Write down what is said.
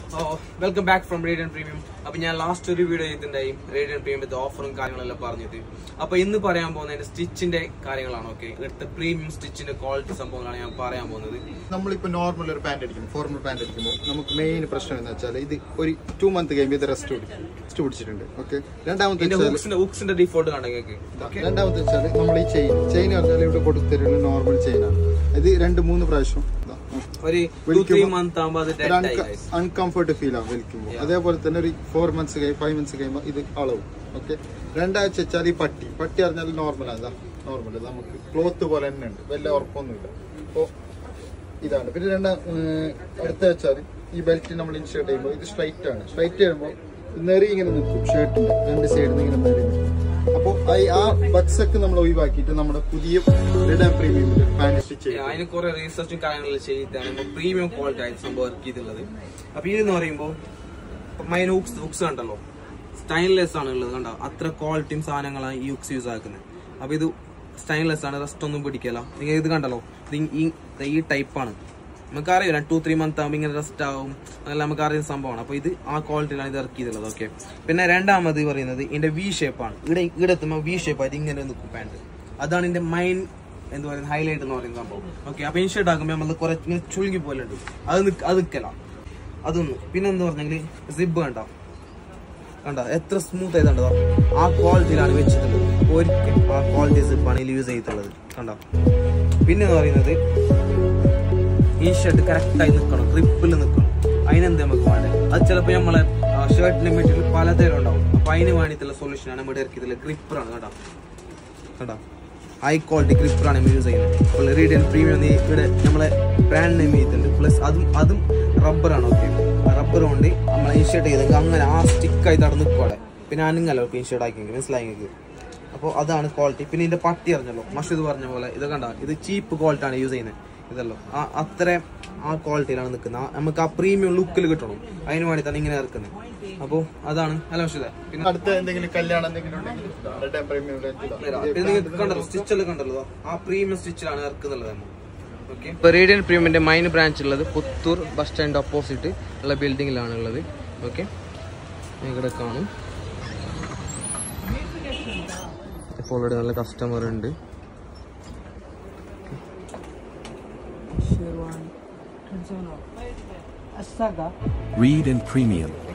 Welcome back from Radian premium അപ്പൊ ഞാൻ last ഒരു വീഡിയോ ചെയ്തിട്ടുണ്ടായി റേഡിയൻ പ്രീമിയത്തെ ഓഫറും കാര്യങ്ങളെല്ലാം പറഞ്ഞിട്ട് അപ്പൊ ഇന്ന് പറയാൻ പോകുന്നത് സ്റ്റിച്ചിന്റെ കാര്യങ്ങളാണ് ഓക്കെ ഇവിടുത്തെ പ്രീമിയം സ്റ്റിച്ചിന്റെ ക്വാളിറ്റി സംഭവങ്ങളാണ് ഞാൻ പറയാൻ പോകുന്നത് നമ്മളിപ്പോ നോർമൽ ഒരു പാന്റ് അടിക്കുമ്പോൾ ഫോർമൽ പാന്റ് അടിക്കുമ്പോൾ നമുക്ക് മെയിൻ പ്രശ്നം എന്ന് വെച്ചാൽ ഇത് ഒരു ടു മന്ത് കഴിയുമ്പോൾ ഇത് റെസ്റ്റ് പിടിക്കും റെസ്റ്റ് പിടിച്ചിട്ടുണ്ട് ഓക്കെ രണ്ടാമത്തെ ഇതിന്റെ വെച്ചാൽ ഹുക്സിന്റെ ഹുക്സിന്റെ ഡിഫോൾട്ട് കണ്ടെങ്കിൽ ഓക്കെ രണ്ടാമത്തെ വെച്ചാൽ നമ്മൾ ഈ ചെയിൻ ചെയിൻ പറഞ്ഞാൽ ഇവിടെ കൊടുത്തിരുന്ന നോർമൽ ചെയിനാണ് ഇത് രണ്ട് മൂന്ന് പ്രാവശ്യം ഇതാ, ഒരു ടു ത്രീ മന്ത് ആകുമ്പോൾ അത് ഡെഡ് ആയി guys. അൺകംഫർട്ട് ഫീൽ ആവും വലിക്കുമ്പോൾ അതേപോലെ തന്നെ ഒരു ഫോർ മന്ത്സ് കഴിയും ഫൈവ് മന്ത്സ് കഴിയുമ്പോൾ ഇത് അളവും ഓക്കെ രണ്ടാഴ്ച വെച്ചാൽ ഈ പട്ടി പട്ടി അറിഞ്ഞാൽ നോർമലാണ് ഇതാ നോർമൽ നമുക്ക് ക്ലോത്ത് പോലെ തന്നെ ഉണ്ട് വലിയ ഉറപ്പൊന്നുമില്ല അപ്പോൾ ഇതാണ് പിന്നെ രണ്ടാ ഏർ അടുത്ത വെച്ചാൽ ഈ ബെൽറ്റ് നമ്മൾ ഇൻഷേർട്ട് ചെയ്യുമ്പോൾ ഇത് സ്ട്രൈറ്റ് ആണ് സ്ട്രൈറ്റ് ചെയ്യുമ്പോൾ നെറി ഇങ്ങനെ നിൽക്കും ഷർട്ടിന്റെ രണ്ട് സൈഡിൽ നിന്ന് ഇങ്ങനെ നെറി നിൽക്കും അപ്പോൾ ആ ബക്സ് ഒക്കെ നമ്മൾ ഒഴിവാക്കിയിട്ട് നമ്മുടെ പുതിയ റിഡാൻ പ്രീമിയം പാന്റ് സ്റ്റിച്ച് ചെയ്യും അതിന് കുറെ റീസെർച്ചും കാര്യങ്ങളെല്ലാം ചെയ്തിട്ടാണ് പ്രീമിയം ക്വാളിറ്റി ആയിട്ട് സംഭവം ഇറക്കിയിട്ടുള്ളത് അപ്പൊ ഇതെന്ന് പറയുമ്പോൾ മൈൻ ഹുക്സ് ഹുക്സ് കണ്ടല്ലോ സ്റ്റൈൻലെസ് ആണ് ഉള്ളത് കണ്ടോ അത്ര ക്വാളിറ്റിയും സാധനങ്ങളാണ് ഈ ഹുക്സ് യൂസ് ആക്കുന്നത് അപ്പൊ ഇത് സ്റ്റൈൻലെസ് ആണ് റെസ്റ്റ് ഒന്നും പിടിക്കല നിങ്ങൾ ഇത് കണ്ടല്ലോ ഇത് ഈ- ഈ ടൈപ്പാണ് നമുക്ക് അറിയില്ല ടു ത്രീ മന്ത് ആകുമ്പോൾ ഇങ്ങനെ റെസ്റ്റ് ആവും അതെല്ലാം നമുക്ക് അറിയുന്ന സംഭവമാണ് അപ്പോൾ ഇത് ആ ക്വാളിറ്റിയിലാണ് ഇത് ഇറക്കിയിട്ടുള്ളത് ഓക്കെ പിന്നെ രണ്ടാമത് പറയുന്നത് ഇതിന്റെ വി ഷേപ്പാണ് ഇവിടെ ഇവിടെ എത്തുമ്പോൾ വി ഷേപ്പ് ആയിട്ട് ഇങ്ങനെ നിൽക്കും പാൻറ് അതാണ് ഇതിന്റെ മൈൻ എന്താ പറയുന്നത് ഹൈലൈറ്റ് എന്ന് പറയുന്ന സംഭവം ഓക്കെ അപ്പൊ ഇൻഷർട്ട് ആക്കുമ്പോൾ നമ്മൾ കുറെ ഇങ്ങനെ ചുളുങ്ങി പോലെ ഉണ്ട് അത് നിക്ക് അത് നിൽക്കല അതൊന്ന് പിന്നെ എന്താ പറഞ്ഞെങ്കിൽ സിബ് കണ്ടോ കണ്ടോ എത്ര സ്മൂത്ത് ആയതുണ്ടോ ആ ക്വാളിറ്റിയിലാണ് വെച്ചിട്ടുള്ളത് ഒരിക്കലും ആ ക്വാളിറ്റി സിബാണ് ഇതിൽ യൂസ് ചെയ്തിട്ടുള്ളത് കണ്ടോ പിന്നെ എന്ന് പറയുന്നത് ഈ ഷർട്ട് കറക്റ്റായി നിൽക്കണം ക്രിപ്പിൽ നിൽക്കണം അതിനെന്ത് നമുക്ക് വേണ്ടത് അത് ചിലപ്പോൾ നമ്മളെ ഷർട്ടിന്റെ മെറ്റീരിയൽ പലതരം ഉണ്ടാവും അപ്പൊ അതിന് വേണ്ടിയിട്ടുള്ള സൊല്യൂഷനാണ് ഇവിടെ ഇറക്കിയിട്ടുള്ളത് ക്രിപ്പറാണ് കേട്ടോ കേട്ടോ ഹൈ ക്വാളിറ്റി ക്രിപ്പറാണ് നമ്മൾ യൂസ് ചെയ്യുന്നത് അപ്പോൾ റീഡിയൻ പ്രീമിയം ഇവിടെ നമ്മളെ ബ്രാൻഡ് നെയിം ചെയ്തിട്ടുണ്ട് പ്ലസ് അതും അതും റബ്ബറാണ് ഓക്കെ റബ്ബർ കൊണ്ട് നമ്മൾ ഇൻഷർട്ട് ചെയ്തെങ്കിൽ അങ്ങനെ ആ സ്റ്റിക്കായി തടന്ന് നിൽക്കുവാടെ പിന്നെ അനങ്ങല്ലോ ഇൻഷർട്ട് ആക്കിയെങ്കിൽ മനസ്സിലായെങ്കിൽ അപ്പോൾ അതാണ് ക്വാളിറ്റി പിന്നെ ഇതിന്റെ പട്ടി അറിഞ്ഞല്ലോ മഷൂദ് പറഞ്ഞ പോലെ ഇത് കണ്ട ഇത് ചീപ്പ് ക്വാളിറ്റി ആണ് യൂസ് ചെയ്യുന്നത് ഇതല്ലോ ആ അത്ര ആ ക്വാളിറ്റിയിലാണ് നിൽക്കുന്നത് ആ- നമുക്ക് ആ പ്രീമിയം ലുക്കിൽ കിട്ടണം അതിന് വേണ്ടിയിട്ടാണ് ഇങ്ങനെ ഇറക്കുന്നത് അപ്പോൾ അതാണ് അല്ല മഷൂദേ പിന്നെ അടുത്ത എന്തെങ്കിലും കല്യാണം എന്തെങ്കിലും ഉണ്ടെങ്കിൽ റിട്ടേൺ പ്രീമിയം പിന്നെ നിങ്ങൾക്ക് കണ്ടല്ലോ സ്റ്റിച്ചെല്ലാം കണ്ടല്ലോ ആ പ്രീമിയം സ്റ്റിച്ചിലാണ് ഇറക്കുന്നുള്ളത് നമ്മൾ ഓക്കെ ഇപ്പോൾ റേഡിയൻ പ്രീമിയന്റെ മൈൻ ബ്രാഞ്ച് ഉള്ളത് പുത്തൂർ ബസ് സ്റ്റാൻഡ് ഓപ്പോസിറ്റ് ഉള്ള ബിൽഡിങ്ങിലാണ് ഉള്ളത് ഓക്കെ ഇവിടെ കാണും ഇപ്പോൾ ഓൾറെഡി നല്ല കസ്റ്റമർ ഉണ്ട് Sherwan. Asaga. Read and Premium.